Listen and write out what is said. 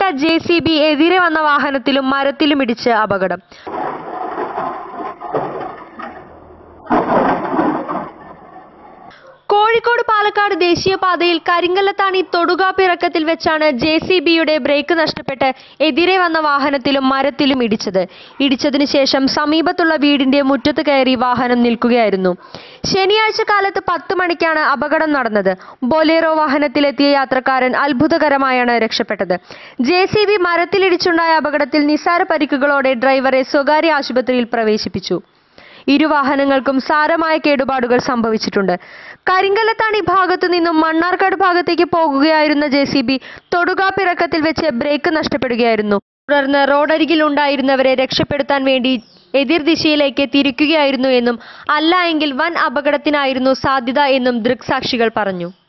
J C B എതിരെ വന്ന വാഹനത്തിലും മരത്തിലും ഇടിച്ച് അപകടം കോഴിക്കോട് പാലക്കാട് ദേശീയപാതയിൽ കരിങ്കല്ലത്താണി തൊടുകാപ്പിറക്കത്തിൽ വെച്ചാണ് ജെ സി ബിയുടെ ബ്രേക്ക് നഷ്ടപ്പെട്ട് എതിരെ വന്ന വാഹനത്തിലും മരത്തിലും ഇടിച്ചത് ഇടിച്ചതിനു ശേഷം സമീപത്തുള്ള വീടിന്റെ മുറ്റത്ത് കയറി വാഹനം നിൽക്കുകയായിരുന്നു ശനിയാഴ്ച കാലത്ത് പത്ത് മണിക്കാണ് അപകടം നടന്നത് ബൊലേറോ വാഹനത്തിലെത്തിയ യാത്രക്കാരൻ അത്ഭുതകരമായാണ് രക്ഷപ്പെട്ടത് ജെ സി ബി മരത്തിലിടിച്ചുണ്ടായ അപകടത്തിൽ നിസ്സാര പരിക്കുകളോടെ ഡ്രൈവറെ സ്വകാര്യ ആശുപത്രിയിൽ പ്രവേശിപ്പിച്ചു ഇരുവാഹനങ്ങൾക്കും സാരമായ കേടുപാടുകൾ സംഭവിച്ചിട്ടുണ്ട് കരിങ്കല്ലത്താണി ഭാഗത്തു നിന്നും മണ്ണാർക്കാട് ഭാഗത്തേക്ക് പോകുകയായിരുന്ന ജെ സി ബി തൊടുകാപ്പിറക്കത്തിൽ വെച്ച് ബ്രേക്ക് നഷ്ടപ്പെടുകയായിരുന്നു തുടർന്ന് റോഡരികിൽ ഉണ്ടായിരുന്നവരെ രക്ഷപ്പെടുത്താൻ വേണ്ടി എതിർ ദിശയിലേക്ക് തിരിക്കുകയായിരുന്നു എന്നും അല്ല എങ്കിൽ വൻ അപകടത്തിനായിരുന്നു സാധ്യത എന്നും ദൃക്സാക്ഷികൾ പറഞ്ഞു